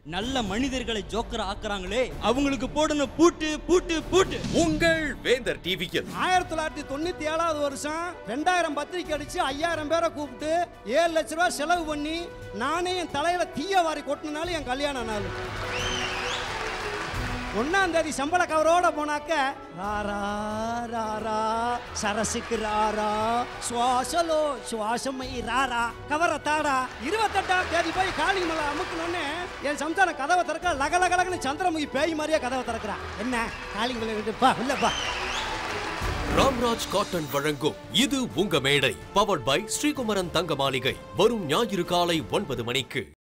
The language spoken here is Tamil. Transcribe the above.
நல்ல மனிதர்களை ஜோக்கர் ஆக்குறாங்களே அவங்களுக்கு போடணும் பூட்டு பூட்டு பூட்டு உங்கள் வேந்தர் டிவியில் ஆயிரத்தி தொள்ளாயிரத்தி தொண்ணூத்தி ஏழாவது வருஷம் ரெண்டாயிரம் பத்திரிக்கை அடிச்சு ஐயாயிரம் பேரை கூப்பிட்டு ஏழு லட்ச ரூபா செலவு பண்ணி நானே என் தலையில தீய வாரி கொட்டினாலும் என் கல்யாண நாள் ஒன்னாம் தேதி சம்பள கவரோட போனாக்க ராரா ராரா சரசுக்கு ராரா சுவாசலோ சுவாசமை ராரா கவரை தாடா இருபத்தெட்டாம் தேதி போய் காளிமலை அமுக்கணும்னு என் சம்சாரம் கதவை திறக்க லக லக லகன்னு சந்திரமுகி பேய் மாதிரியே கதவை திறக்கிறான் என்ன காளிமலை இருக்குப்பா இல்லப்பா ராம்ராஜ் காட்டன் வழங்கும் இது உங்க மேடை பவர்ட் பை ஸ்ரீகுமரன் தங்க மாளிகை வரும் ஞாயிறு காலை ஒன்பது மணிக்கு